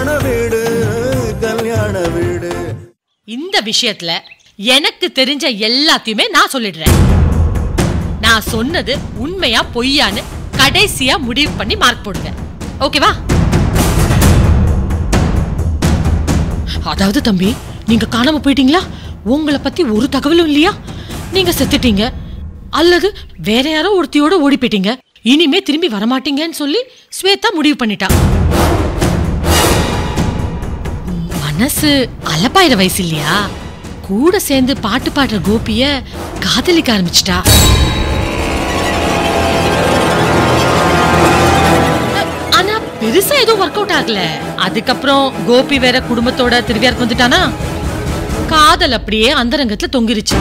கல்யாண வீடு கல்யாண வீடு இந்த விஷயத்துல எனக்கு தெரிஞ்ச எல்லாத்தையுமே நான் சொல்லிடுறேன் நான் சொன்னது உண்மையா பொய்யான்னு கடைசியா முடிவு பண்ணி மார்க் போடுங்க ஓகேவா அதாவது தம்பி நீங்க காணாம போயிட்டீங்களா உங்களை பத்தி ஒரு தகவலும் இல்லையா நீங்க செத்துட்டீங்க அல்லது வேற யாரோ ஒருத்தியோட ஓடி போயிட்டீங்க இனிமே திரும்பி வரமாட்டீங்கன்னு சொல்லி ஸ்வேதா முடிவு பண்ணிட்டா மனசு அலப்பாயிர வயசு இல்லையா கூட சேர்ந்து பாட்டு பாடுற கோபிய காதலிக்க ஆரம்பிச்சிட்டா ஆனா பெருசா எதுவும் ஒர்க் அவுட் ஆகல அதுக்கப்புறம் கோபி வேற குடும்பத்தோட திருவியாருக்கு வந்துட்டானா காதல் அப்படியே அந்தரங்கத்துல தொங்கிருச்சு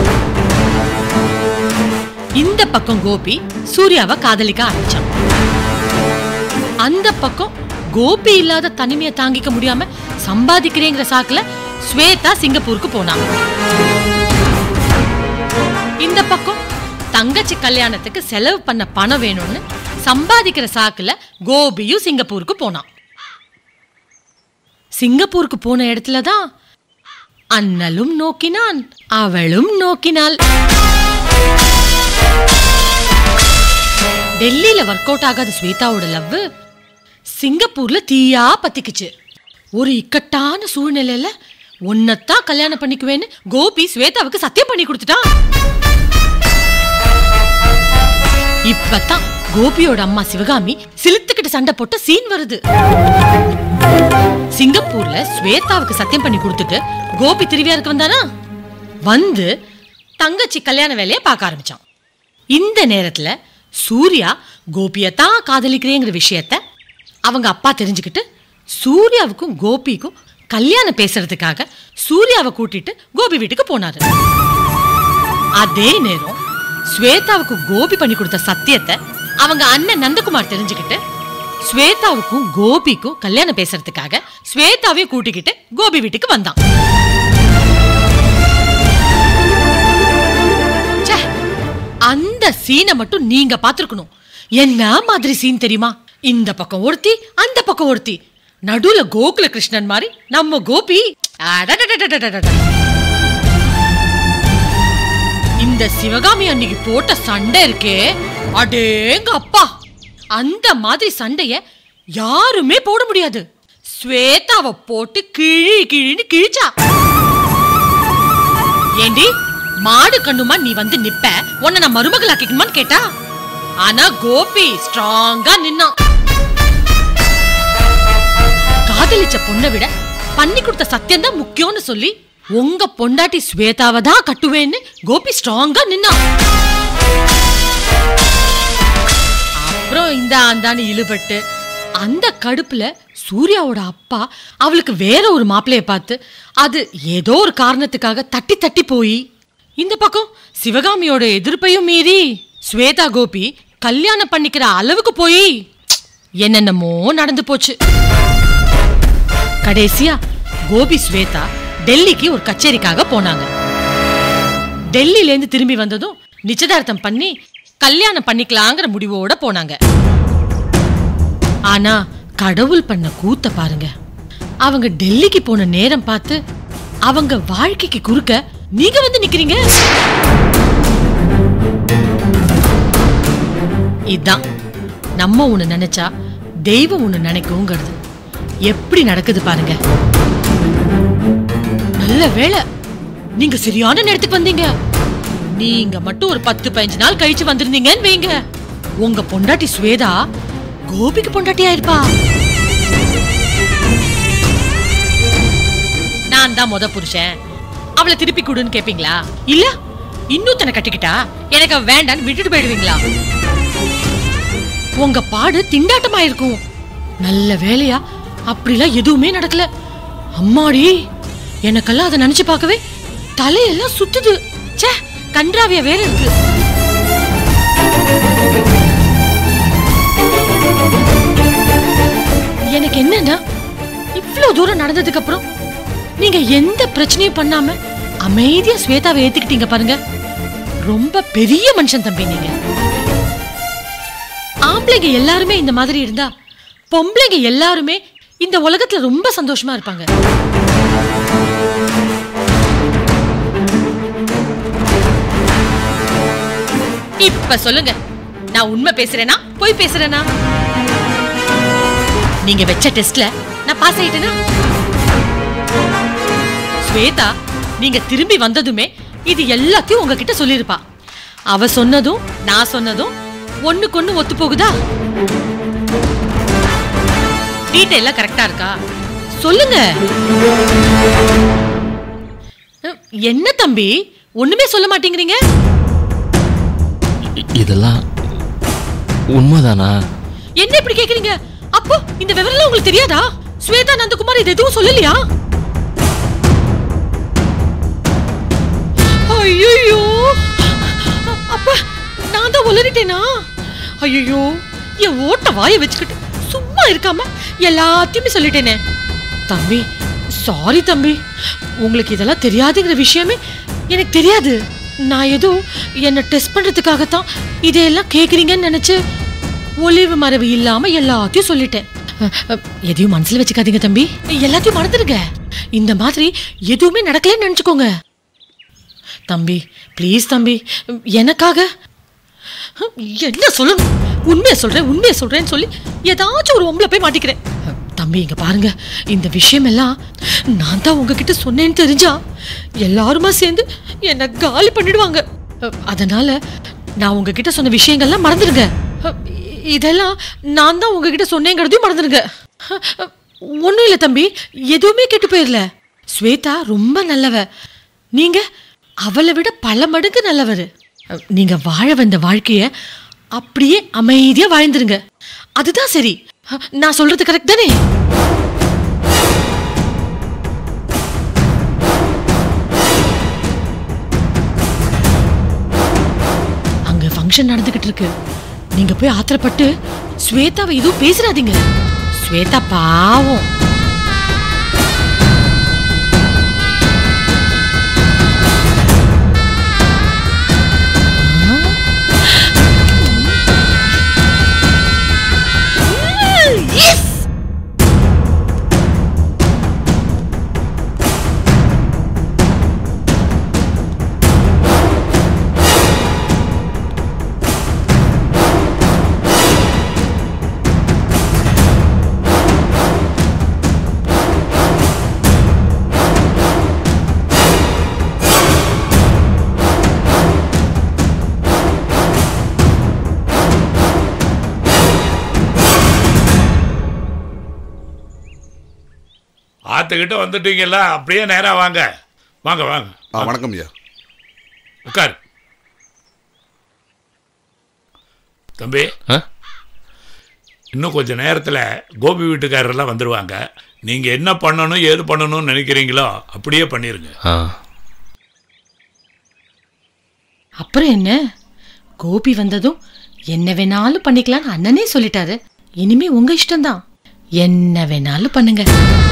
இந்த பக்கம் கோபி சூர்யாவை காதலிக்க ஆரம்பிச்சான் அந்த பக்கம் கோபி இல்லாத தனிமையை தாங்கிக்க முடியாம சம்பாதிக்கிறேங்கிற சாக்குல ஸ்வேதா சிங்கப்பூருக்கு போனான் இந்த பக்கம் தங்கச்சி கல்யாணத்துக்கு செலவு பண்ண பணம் வேணும்னு சம்பாதிக்கிற சாக்குல கோபியும் சிங்கப்பூருக்கு போனான் சிங்கப்பூருக்கு போன இடத்துல தான் அண்ணலும் நோக்கினான் அவளும் நோக்கினாள் டெல்லியில ஒர்க் அவுட் ஆகாத ஸ்வேதாவோட லவ் சிங்கப்பூர்ல தீயா பத்திக்குச்சு ஒரு இக்கட்டான சூழ்நிலையில உன்னைத்தான் கல்யாணம் பண்ணிக்குவேன்னு கோபி ஸ்வேதாவுக்கு சத்தியம் பண்ணி கொடுத்துட்டான் இப்பதான் கோபியோட அம்மா சிவகாமி சிலுத்துக்கிட்டு சண்டை போட்ட சீன் வருது சிங்கப்பூர்ல ஸ்வேதாவுக்கு சத்தியம் பண்ணி கொடுத்துட்டு கோபி திருவியாருக்கு வந்தானா வந்து தங்கச்சி கல்யாண வேலையை பார்க்க ஆரம்பிச்சான் இந்த நேரத்துல சூர்யா கோபியத்தான் காதலிக்கிறேங்கிற விஷயத்த அவங்க அப்பா தெரிஞ்சுக்கிட்டு சூர்யாவுக்கும் கோபிக்கும் கல்யாணம் பேசுறதுக்காக சூர்யாவை கூட்டிட்டு கோபி வீட்டுக்கு போனாரு அதே நேரம் ஸ்வேதாவுக்கு கோபி பண்ணி கொடுத்த சத்தியத்தை அவங்க அண்ணன் நந்தகுமார் தெரிஞ்சுக்கிட்டு ஸ்வேதாவுக்கும் கோபிக்கும் கல்யாணம் பேசுறதுக்காக ஸ்வேதாவையும் கூட்டிக்கிட்டு கோபி வீட்டுக்கு வந்தான் ச்சே, அந்த சீனை மட்டும் நீங்க பாத்துருக்கணும் என்ன மாதிரி சீன் தெரியுமா இந்த பக்கம் ஒருத்தி அந்த பக்கம் ஒருத்தி நடுவுல கோகுல கிருஷ்ணன் மாதிரி நம்ம கோபி அடடடடடடடட. இந்த சிவகாமி அன்னைக்கு போட்ட சண்டை இருக்கே அடேங்க அப்பா அந்த மாதிரி சண்டைய யாருமே போட முடியாது ஸ்வேதாவை போட்டு கிழி கிழின்னு கிழிச்சா ஏண்டி மாடு கண்ணுமா நீ வந்து நிப்ப உன்னை நான் மருமகளாக்கிக்கணுமான்னு கேட்டா ஆனா கோபி ஸ்ட்ராங்கா நின்னான் காதலிச்ச பொண்ணை விட பண்ணி கொடுத்த சத்தியம் தான் முக்கியம்னு சொல்லி உங்க பொண்டாட்டி ஸ்வேதாவை தான் கட்டுவேன்னு கோபி ஸ்ட்ராங்கா நின்னான் அப்புறம் இந்த ஆந்தான்னு இழுபட்டு அந்த கடுப்புல சூர்யாவோட அப்பா அவளுக்கு வேற ஒரு மாப்பிளைய பார்த்து அது ஏதோ ஒரு காரணத்துக்காக தட்டி தட்டி போய் இந்த பக்கம் சிவகாமியோட எதிர்ப்பையும் மீறி ஸ்வேதா கோபி கல்யாணம் பண்ணிக்கிற அளவுக்கு போய் என்னென்னமோ நடந்து போச்சு கடைசியா கோபி ஸ்வேதா டெல்லிக்கு ஒரு கச்சேரிக்காக போனாங்க டெல்லில இருந்து திரும்பி வந்ததும் நிச்சயதார்த்தம் பண்ணி கல்யாணம் பண்ணிக்கலாங்கிற முடிவோட போனாங்க ஆனா கடவுள் பண்ண கூத்த பாருங்க அவங்க டெல்லிக்கு போன நேரம் பார்த்து அவங்க வாழ்க்கைக்கு குறுக்க நீங்க வந்து நிக்கிறீங்க இதான் நம்ம ஒண்ணு நினைச்சா தெய்வம் ஒண்ணு நினைக்குங்கிறது எப்படி நடக்குது பாருங்க நல்ல வேளை நீங்க சரியான நேரத்துக்கு வந்தீங்க நீங்க மட்டும் ஒரு பத்து பதினஞ்சு நாள் கழிச்சு வந்திருந்தீங்கன்னு வைங்க உங்க பொண்டாட்டி ஸ்வேதா கோபிக்கு பொண்டாட்டி ஆயிருப்பா நான் தான் முத புருஷன் அவளை திருப்பி கொடுன்னு கேப்பீங்களா இல்ல இன்னொருத்தனை கட்டிக்கிட்டா எனக்கு அவ வேண்டான்னு விட்டுட்டு போயிடுவீங்களா உங்க பாடு திண்டாட்டமா இருக்கும் நல்ல வேலையா அப்படிலாம் எதுவுமே நடக்கல அம்மாடி எனக்கெல்லாம் அதை நினைச்சு பார்க்கவே தலையெல்லாம் சுத்துது ச்சே கன்றாவியா வேற இருக்கு எனக்கு என்னன்னா இவ்வளவு தூரம் நடந்ததுக்கு அப்புறம் நீங்க எந்த பிரச்சனையும் பண்ணாம அமைதியா ஸ்வேதாவை ஏத்துக்கிட்டீங்க பாருங்க ரொம்ப பெரிய மனுஷன் தம்பி நீங்க ஆம்பளைங்க எல்லாருமே இந்த மாதிரி இருந்தா பொம்பளைங்க எல்லாருமே இந்த உலகத்துல ரொம்ப சந்தோஷமா இருப்பாங்க இப்ப சொல்லுங்க நான் உண்மை பேசுறேனா போய் பேசுறேனா நீங்க வச்ச டெஸ்ட்ல நான் பாஸ் ஆயிட்டேனா ஸ்வேதா நீங்க திரும்பி வந்ததுமே இது எல்லாத்தையும் உங்ககிட்ட சொல்லியிருப்பா அவ சொன்னதும் நான் சொன்னதும் ஒண்ணுக்கு ஒண்ணு ஒத்து போகுதா டீட்டெயிலாம் கரெக்டா இருக்கா சொல்லுங்க அஹ், என்ன தம்பி ஒண்ணுமே சொல்ல மாட்டேங்கிறீங்க இ- இதெல்லாம் உண்மைதானா என்ன இப்படி கேக்குறீங்க அப்போ இந்த விவரம் உங்களுக்கு தெரியாதா ஸ்வேதா நந்தகுமார் இது எதுவும் சொல்லலையா ஐயோ அப்ப நான் தான் உளறிட்டேனா ஐயோ என் ஓட்ட வாயை வச்சுக்கிட்டு சும்மா இருக்காம எல்லாத்தையுமே சொல்லிட்டேனே தம்பி சாரி தம்பி உங்களுக்கு இதெல்லாம் தெரியாதுங்கிற விஷயமே எனக்கு தெரியாது நான் ஏதோ என்னை டெஸ்ட் பண்றதுக்காகத்தான் இதையெல்லாம் கேக்குறீங்கன்னு நினைச்சு ஒளிவு மறைவு இல்லாம எல்லாத்தையும் சொல்லிட்டேன் அஹ், அஹ், எதையும் மனசுல வச்சுக்காதீங்க தம்பி எல்லாத்தையும் மறந்துடுங்க இந்த மாதிரி எதுவுமே நடக்கலன்னு நினைச்சுக்கோங்க தம்பி ப்ளீஸ் தம்பி எனக்காக அஹ், என்ன சொல்லணும் உண்மையை சொல்றேன் உண்மையை சொல்றேன்னு சொல்லி ஏதாச்சும் ஒரு ஒம்பளை போய் மாட்டிக்கிறேன் அஹ், தம்பி இங்க பாருங்க இந்த விஷயம் எல்லாம் நான் தான் உங்ககிட்ட சொன்னேன்னு தெரிஞ்சா எல்லாருமா சேர்ந்து என்னை காலி பண்ணிடுவாங்க அஹ், அதனால நான் உங்ககிட்ட சொன்ன விஷயங்கள்லாம் மறந்துடுங்க அஹ், இதெல்லாம் நான் தான் உங்ககிட்ட சொன்னேங்கிறதையும் மறந்துடுங்க அஹ், ஒண்ணும் இல்லை தம்பி எதுவுமே கெட்டு போயிடல ஸ்வேதா ரொம்ப நல்லவ நீங்க அவளை விட பல மடங்கு நல்லவர் அஹ், நீங்க வாழ வந்த வாழ்க்கைய அப்படியே அமைதியா வாழ்ந்துருங்க அதுதான் சரி அஹ், நான் சொல்றது கரெக்ட் தானே அங்க ஃபங்க்ஷன் நடந்துகிட்டு இருக்கு நீங்க போய் ஆத்திரப்பட்டு ஸ்வேதாவை எதுவும் பேசிடாதீங்க ஸ்வேதா பாவம் ஆத்துக்கிட்ட வந்துட்டீங்கல்ல அப்படியே நேரா வாங்க வாங்க வாங்க ஆ வணக்கம் ஐயா உட்கார் தம்பி ஆ இன்னும் கொஞ்ச நேரத்தில் கோபி வீட்டுக்காரரெல்லாம் வந்துடுவாங்க நீங்கள் என்ன பண்ணணும் ஏது பண்ணணும்னு நினைக்கிறீங்களோ அப்படியே பண்ணிடுங்க ஆ அப்புறம் என்ன கோபி வந்ததும் என்ன வேணாலும் பண்ணிக்கலாம்னு அண்ணனே சொல்லிட்டாரு இனிமே உங்க இஷ்டம்தான் என்ன வேணாலும் பண்ணுங்க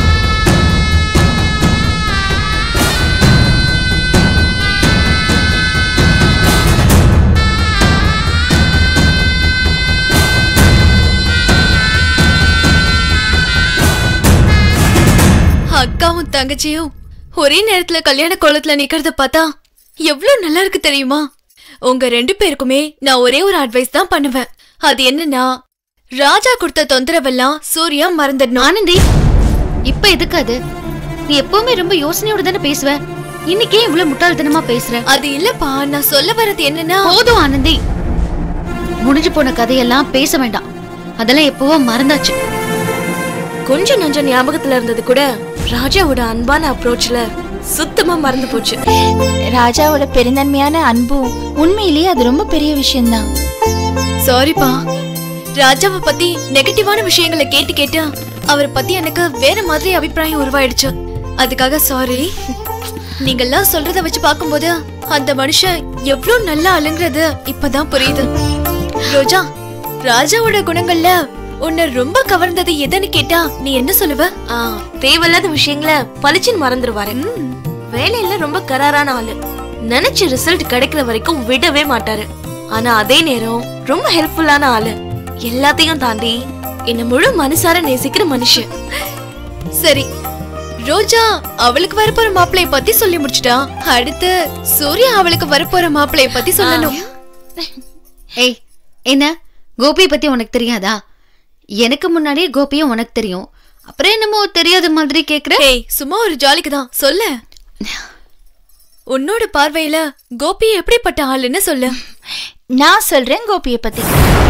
அக்காவும் தங்கச்சியும் ஒரே நேரத்துல கல்யாண கோலத்துல நிக்கிறத பார்த்தா எவ்வளவு நல்லா இருக்கு தெரியுமா உங்க ரெண்டு பேருக்குமே நான் ஒரே ஒரு அட்வைஸ் தான் பண்ணுவேன் அது என்னன்னா ராஜா கொடுத்த தொந்தரவெல்லாம் சூர்யா மறந்துடணும் ஆனந்தி இப்ப எதுக்கு அது நீ எப்பவுமே ரொம்ப யோசனையோட தானே பேசுவ இன்னைக்கே இவ்வளவு முட்டாள்தனமா பேசுற அது இல்லப்பா நான் சொல்ல வர்றது என்னன்னா போதும் ஆனந்தி முடிஞ்சு போன கதையெல்லாம் பேச வேண்டாம் அதெல்லாம் எப்பவோ மறந்தாச்சு கொஞ்சம் நஞ்சம் ஞாபகத்துல இருந்தது கூட ராஜாவோட அன்பான அப்ரோச்ல சுத்தமா மறந்து போச்சு ராஜாவோட பெருந்தன்மையான அன்பும் உண்மையிலேயே அது ரொம்ப பெரிய விஷயம்தான் சாரிப்பா ராஜாவை பத்தி நெகட்டிவான விஷயங்களை கேட்டு கேட்டு அவரை பத்தி எனக்கு வேற மாதிரி அபிப்பிராயம் உருவாயிடுச்சு அதுக்காக சாரி நீங்கெல்லாம் சொல்றத வச்சு பார்க்கும்போது அந்த மனுஷன் எவ்வளவு நல்லா ஆளுங்கிறது இப்பதான் புரியுது ரோஜா ராஜாவோட குணங்கள்ல உன்னை ரொம்ப கவர்ந்தது எதுன்னு கேட்டா நீ என்ன சொல்லுவ தேவையில்லாத விஷயங்களை பளிச்சுன்னு மறந்துடுவாரு வேலையில ரொம்ப கராரான ஆளு நினைச்ச ரிசல்ட் கிடைக்கிற வரைக்கும் விடவே மாட்டாரு ஆனா அதே நேரம் ரொம்ப ஹெல்ப்ஃபுல்லான ஆளு எல்லாத்தையும் தாண்டி என்ன முழு மனசார நேசிக்கிற மனுஷன் சரி ரோஜா அவளுக்கு வரப்போற மாப்பிளைய பத்தி சொல்லி முடிச்சிட்டா அடுத்து சூர்யா அவளுக்கு வரப்போற மாப்பிளைய பத்தி சொல்லணும் ஏய் என்ன கோபியை பத்தி உனக்கு தெரியாதா எனக்கு முன்னாடியே கோபியும் உனக்கு தெரியும் அப்புறம் என்னமோ தெரியாத மாதிரி கேக்குற ஏய் சும்மா ஒரு ஜாலிக்கு தான் சொல்லு உன்னோட பார்வையில கோபி எப்படிப்பட்ட ஆளுன்னு சொல்லு நான் சொல்றேன் கோபியை பத்தி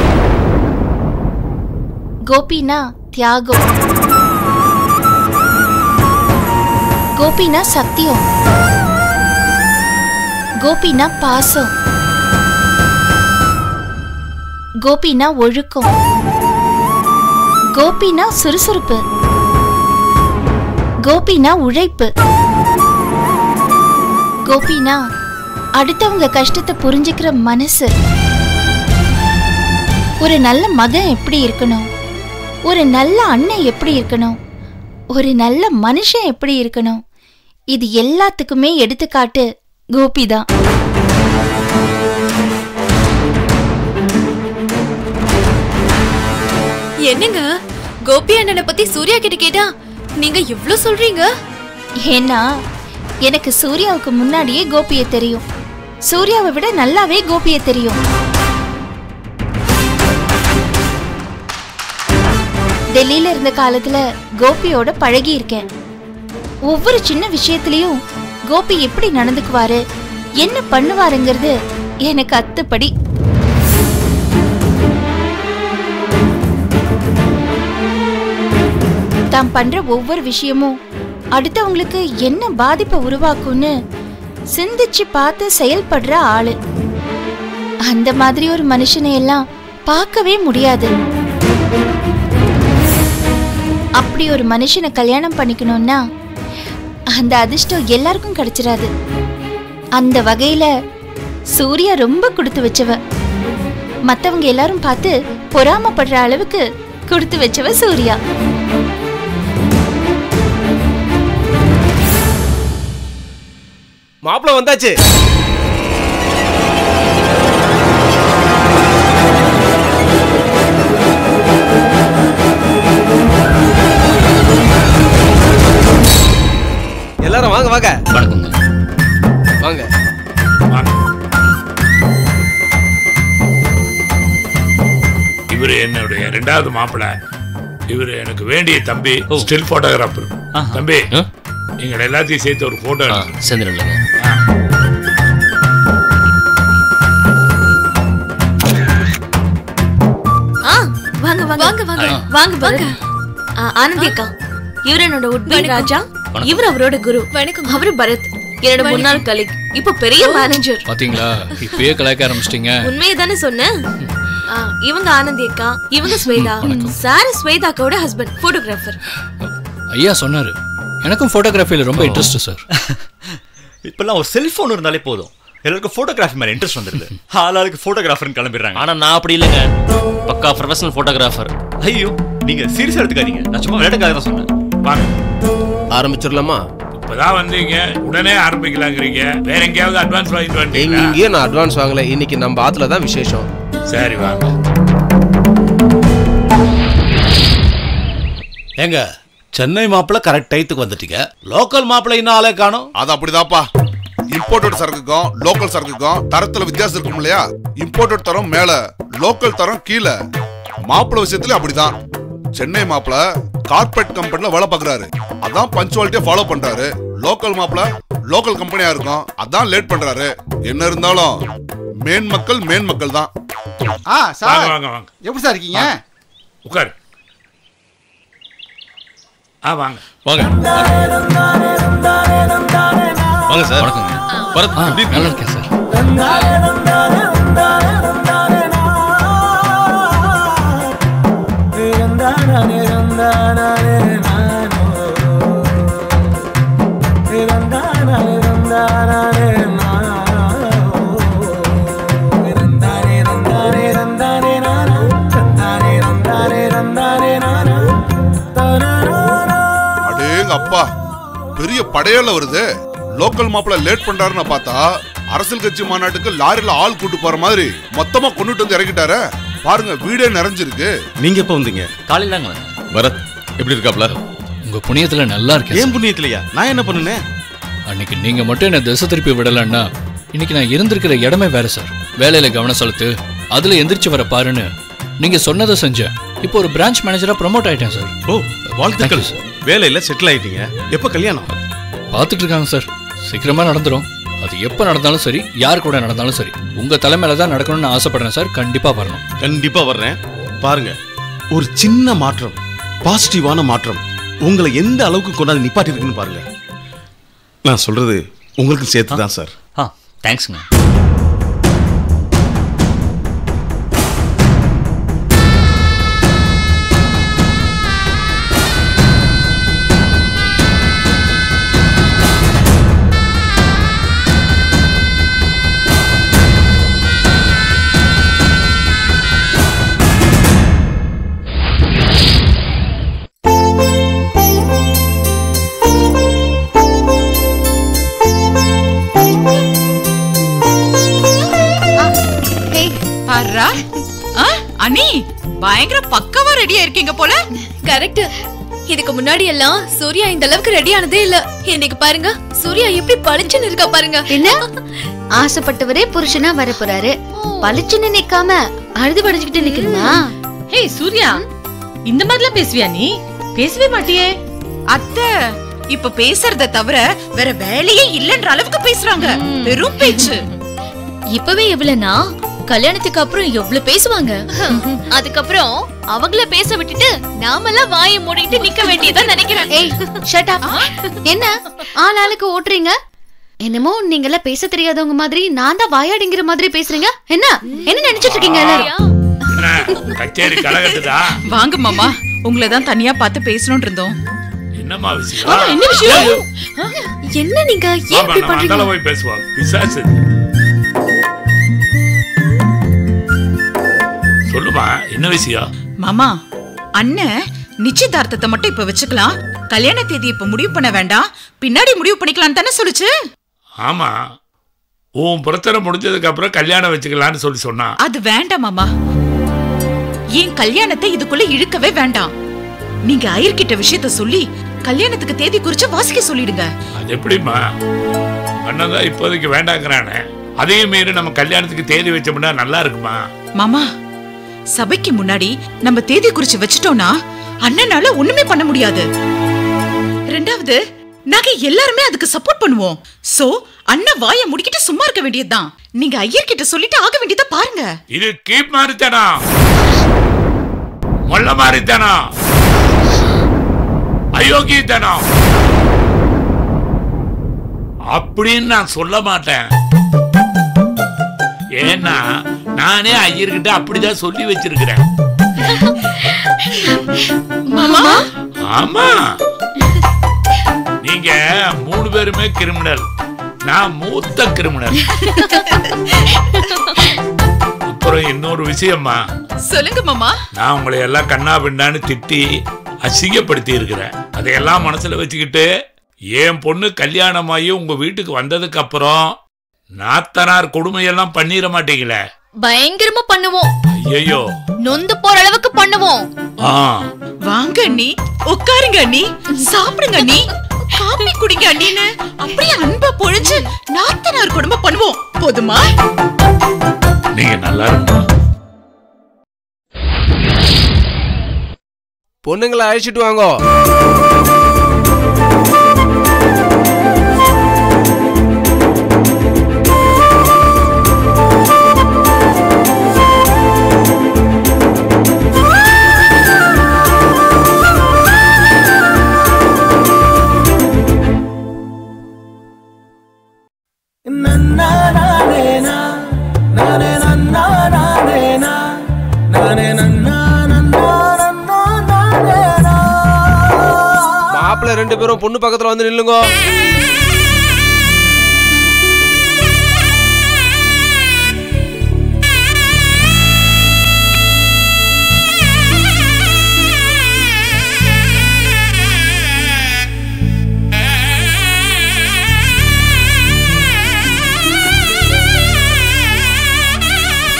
கோபினா தியாகம் கோபினா சத்தியம் கோபினா பாசம் கோபினா ஒழுக்கம் கோபினா சுறுசுறுப்பு கோபினா உழைப்பு கோபினா அடுத்தவங்க கஷ்டத்தை புரிஞ்சுக்கிற மனசு ஒரு நல்ல மகன் எப்படி இருக்கணும் ஒரு நல்ல அண்ணன் எப்படி இருக்கணும் ஒரு நல்ல மனுஷன் எப்படி இருக்கணும் இது எல்லாத்துக்குமே எடுத்துக்காட்டு கோபி தான் என்னங்க கோபி அண்ணனை பத்தி சூர்யா கிட்ட கேட்டா நீங்க இவ்ளோ சொல்றீங்க ஏன்னா எனக்கு சூர்யாவுக்கு முன்னாடியே கோபியை தெரியும் சூர்யாவை விட நல்லாவே கோபியை தெரியும் டெல்லியில இருந்த காலத்துல கோபியோட பழகி இருக்கேன் ஒவ்வொரு சின்ன விஷயத்திலயும் கோபி எப்படி நடந்துக்குவாரு என்ன பண்ணுவாருங்கிறது எனக்கு அத்துப்படி தாம் பண்ற ஒவ்வொரு விஷயமும் அடுத்தவங்களுக்கு என்ன பாதிப்பை உருவாக்கும்னு சிந்திச்சு பார்த்து செயல்படுற ஆளு அந்த மாதிரி ஒரு மனுஷனை எல்லாம் பார்க்கவே முடியாது அப்படி ஒரு மனுஷனை கல்யாணம் பண்ணிக்கணும்னா அந்த அதிர்ஷ்டம் எல்லாருக்கும் கிடைச்சிராது அந்த வகையில சூர்யா ரொம்ப கொடுத்து வச்சவ மத்தவங்க எல்லாரும் பார்த்து பொறாமப்படுற அளவுக்கு கொடுத்து வச்சவ சூர்யா மாப்பிள வந்தாச்சு எல்லாரும் வாங்க வாங்க வணக்கங்க வாங்க வாங்க இவரு என்னுடைய ரெண்டாவது மாப்பிள்ளை இவரு எனக்கு வேண்டிய தம்பி ஸ்டில் போட்டோகிராஃபர் தம்பி ஆ? எங்களை எல்லாத்தையும் சேர்த்து ஒரு போட்டோ ஆ செந்திரன்லங்க ஆ வாங்க வாங்க வாங்க வாங்க வாங்க வாங்க ஆ, ஆனந்தி அக்கா இவர் என்னோட உட்பி ராஜா இவர் அவரோட குரு வணக்கம் அவரு பரத் என்னோட முன்னாள் கலீக் இப்போ பெரிய மேனேஜர் பாத்தீங்களா இப்பயே கலாய்க்க ஆரம்பிச்சிட்டீங்க உண்மையை தானே சொன்னேன் ஆ, இவங்க ஆனந்தி அக்கா இவங்க ஸ்வேதா சார் ஸ்வேதா அக்காவோட ஹஸ்பண்ட் போட்டோகிராஃபர் ஐயா சொன்னாரு எனக்கும் போட்டோகிராஃபில ரொம்ப இன்ட்ரெஸ்ட் சார் இப்பெல்லாம் ஒரு செல்போன் இருந்தாலே போதும் எல்லாருக்கும் போட்டோகிராஃபி மேல இன்ட்ரெஸ்ட் வந்துருது ஆளாளுக்கு போட்டோகிராஃபர்னு கிளம்பிடுறாங்க ஆனா நான் அப்படி இல்லைங்க பக்கா ப்ரொஃபஷனல் போட்டோகிராஃபர் ஐயோ நீங்க சீரியஸா எடுத்துக்காதீங்க நான் சும்மா விளையாட்டுக்காக தான் சொன்னேன் வாங்க ஆரம்பிச்சிடலாமா இப்பதான் வந்தீங்க உடனே ஆரம்பிக்கலாங்கிறீங்க வேற எங்கேயாவது அட்வான்ஸ் வாங்கிட்டு வந்துட்டீங்களா எங்கேயும் நான் அட்வான்ஸ் வாங்கல இன்னைக்கு நம்ம ஆத்துல தான் விசேஷம் சரி வாங்க ஏங்க சென்னை மாப்பிள்ள கரெக்ட் டயத்துக்கு வந்துட்டீங்க லோக்கல் மாப்பிள்ள இன்னும் ஆளே காணும் அது அப்படிதான்ப்பா இம்போர்ட்டட் சரக்குக்கும் லோக்கல் சரக்குக்கும் தரத்துல வித்தியாசம் இருக்கும் இல்லையா இம்போர்ட்டட் தரம் மேல லோக்கல் தரம் கீழே மாப்பிள்ளை விஷயத்துல அப்படிதான் சென்னை மாப்பிள்ள கார்பரேட் கம்பெனில வேலை பார்க்கறாரு அதான் பஞ்சுவாலிட்டியா ஃபாலோ பண்றாரு லோக்கல் மாப்பிள்ள லோக்கல் கம்பெனியா இருக்கும் அதான் லேட் பண்றாரு என்ன இருந்தாலும் மேன் மக்கள் மேன் மக்கள் தான் ஆ வாங்க சார் வாங்க வாங்க எப்படி சார் இருக்கீங்க உட்காரு ஆ வாங்க வாங்க வாங்க சார் வணக்கங்க பரத் ஆ, எப்படி நல்லா இருக்கீங்க? இருக்கேன் சார் அடேங்க அப்பா பெரிய படையல்ல வருது லோக்கல் மாப்பிள்ள லேட் பண்றாருன்னு பார்த்தா அரசியல் கட்சி மாநாட்டுக்கு லாரில ஆள் கூட்டு போற மாதிரி மொத்தமா கொண்டுட்டு வந்து இறக்கிட்டாரு பாருங்க வீடே நிறைஞ்சிருக்கு நீங்க எப்போ வந்தீங்க காலையில் தாங்க பரத் எப்படி இருக்காப்ல உங்க புண்ணியத்துல நல்லா இருக்கேன் ஏன் புண்ணியத்திலையா நான் என்ன பண்ணுனேன் அன்னைக்கு நீங்க மட்டும் என்ன திசை திருப்பி விடலன்னா இன்னைக்கு நான் இருந்திருக்கிற இடமே வேற சார் வேலையில கவனம் செலுத்து அதுல எந்திரிச்சு வர பாருன்னு நீங்க சொன்னதை செஞ்சேன் இப்போ ஒரு பிரான்ச் மேனேஜரா ப்ரமோட் ஆயிட்டேன் சார் ஓ வாழ்த்துக்கள் வேலையில செட்டில் ஆயிட்டீங்க எப்ப கல்யாணம் பார்த்துட்டு இருக்காங்க சார் சீக்கிரமா நடந்துரும் அது எப்போ நடந்தாலும் சரி யார் கூட நடந்தாலும் சரி உங்க தலைமையில தான் நடக்கணும்னு ஆசைப்படுறேன் சார் கண்டிப்பா வரணும் கண்டிப்பா வர்றேன் பாருங்க ஒரு சின்ன மாற்றம் பாசிட்டிவான மாற்றம் உங்களை எந்த அளவுக்கு கொண்டாந்து நிப்பாட்டி இருக்குன்னு பாருங்க நான் சொல்றது உங்களுக்கு சேர்த்து தான் சார் ஆ தேங்க்ஸ்ங்க பாருடா ஆ, அண்ணி பயங்கர பக்கவா ரெடியா இருக்கீங்க போல கரெக்ட் இதுக்கு முன்னாடி எல்லாம் சூர்யா இந்த அளவுக்கு ரெடி ஆனதே இல்ல இன்னைக்கு பாருங்க சூர்யா எப்படி பளிச்சுன்னு இருக்கா பாருங்க என்ன ஆசைப்பட்டவரே புருஷனா வர போறாரு பளிச்சுன்னு நிக்காம அழுது படைச்சுக்கிட்டு நிக்கணுமா ஹே சூர்யா இந்த மாதிரிலாம் பேசுவியா நீ பேசவே மாட்டியே அத்தை இப்ப பேசுறத தவிர வேற வேலையே இல்லன்ற அளவுக்கு பேசுறாங்க வெறும் பேச்சு இப்பவே எவ்வளவுனா கல்யாணத்துக்கு அப்புறம் எவ்வளவு பேசுவாங்க அதுக்கப்புறம் அவங்கள பேச விட்டுட்டு நாமெல்லாம் வாயை மூடிட்டு நிக்க வேண்டியதா நினைக்கிறேன் ஏய் ஷட் அப் என்ன ஆள் ஆளுக்கு ஓட்டுறீங்க என்னமோ நீங்க எல்லாம் பேச தெரியாதவங்க மாதிரி நான் தான் வாயாடிங்கிற மாதிரி பேசுறீங்க என்ன என்ன நினைச்சிட்டு இருக்கீங்க எல்லாரும் என்ன கச்சேரி கலகட்டுதா வாங்க மாமா உங்களை தான் தனியா பார்த்து பேசணும்னு இருந்தோம் என்னம்மா விஷயம் என்ன விஷயம் என்ன நீங்க ஏன் ஆமா இப்படி நம்ம அந்தால பண்றீங்க போய் பேசுவோம் பிசாசு சொல்லுமா என்ன விஷயம் மாமா அண்ணன் நிச்சயதார்த்தத்தை மட்டும் இப்ப வச்சுக்கலாம் கல்யாண தேதி இப்ப முடிவு பண்ண வேண்டாம் பின்னாடி முடிவு பண்ணிக்கலாம் தானே சொல்லுச்சு ஆமா உன் பிரச்சனை முடிஞ்சதுக்கு அப்புறம் கல்யாணம் வச்சுக்கலாம்னு சொல்லி சொன்னான் அது வேண்டாம் மாமா என் கல்யாணத்தை இதுக்குள்ள இழுக்கவே வேண்டாம் நீங்க ஐயர்கிட்ட விஷயத்த சொல்லி கல்யாணத்துக்கு தேதி குறிச்சு வாசிக்க சொல்லிடுங்க அது எப்படிம்மா அண்ணன் தான் இப்போதைக்கு வேண்டாங்கிறானே அதையும் மீறி நம்ம கல்யாணத்துக்கு தேதி வச்சோம்னா நல்லா இருக்குமா மாமா சபைக்கு முன்னாடி நம்ம தேதி குறிச்சு வச்சுட்டோம்னா அண்ணனால ஒண்ணுமே பண்ண முடியாது ரெண்டாவது நாங்க எல்லாருமே அதுக்கு சப்போர்ட் பண்ணுவோம் சோ அண்ணன் வாயை முடிக்கிட்டு சும்மா இருக்க வேண்டியதுதான் நீங்க ஐயர்கிட்ட சொல்லிட்டு ஆக வேண்டியதா பாருங்க இது கீப் மாறித்தானா மொள்ள மாறித்தானா அயோக்கியத்தனா அப்படின்னு நான் சொல்ல மாட்டேன் ஏன்னா நானே ஐயர்கிட்ட அப்படிதான் சொல்லி வச்சிருக்கிறேன் மாமா ஆமா நீங்க மூணு பேருமே கிரிமினல் நான் மூத்த கிரிமினல் அப்புறம் இன்னொரு விஷயம்மா சொல்லுங்க மாமா நான் உங்களை எல்லாம் கண்ணா பின்னான்னு திட்டி அசிங்கப்படுத்தி இருக்கிறேன் அதையெல்லாம் மனசுல வச்சுக்கிட்டு என் பொண்ணு கல்யாணமாகி உங்க வீட்டுக்கு வந்ததுக்கு அப்புறம் நாத்தனார் கொடுமையெல்லாம் பண்ணிட மாட்டீங்களே பயங்கரமா பண்ணுவோம் ஐயோ நொந்து போற அளவுக்கு பண்ணுவோம் ஆ வாங்க அண்ணி உட்காருங்க அண்ணி சாப்பிடுங்க அண்ணி காப்பி குடிங்க அண்ணின்னு அப்படியே அன்பா பொழிஞ்சு நாத்தனார் குடும்பம் பண்ணுவோம் போதுமா நீங்க நல்லா இருக்கணும் பொண்ணுங்களை அழைச்சிட்டு வாங்கோ மாப்பிள்ளை ரெண்டு பேரும் பொண்ணு பக்கத்துல வந்து நில்லுங்க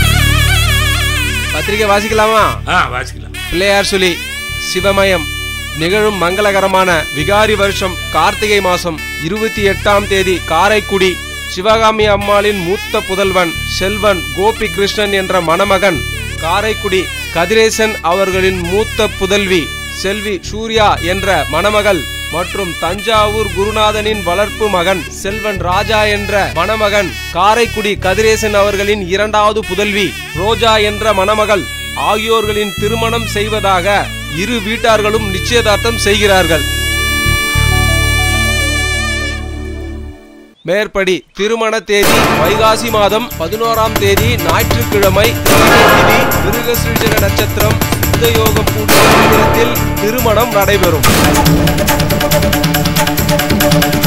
பத்திரிக்கை வாசிக்கலாமா ஆ வாசிக்கலாம் பிள்ளையார் சொல்லி சிவமயம் நிகழும் மங்களகரமான விகாரி வருஷம் கார்த்திகை மாசம் இருபத்தி எட்டாம் தேதி காரைக்குடி சிவகாமி அம்மாளின் மூத்த புதல்வன் செல்வன் கோபி கிருஷ்ணன் என்ற மணமகன் காரைக்குடி கதிரேசன் அவர்களின் மூத்த புதல்வி செல்வி சூர்யா என்ற மணமகள் மற்றும் தஞ்சாவூர் குருநாதனின் வளர்ப்பு மகன் செல்வன் ராஜா என்ற மணமகன் காரைக்குடி கதிரேசன் அவர்களின் இரண்டாவது புதல்வி ரோஜா என்ற மணமகள் ஆகியோர்களின் திருமணம் செய்வதாக இரு வீட்டார்களும் நிச்சயதார்த்தம் செய்கிறார்கள் மேற்படி திருமண தேதி வைகாசி மாதம் பதினோராம் தேதி ஞாயிற்றுக்கிழமை திதி மிருகசிருஜக நட்சத்திரம் சுத்த யோகம் கூடிய நேரத்தில் திருமணம் நடைபெறும்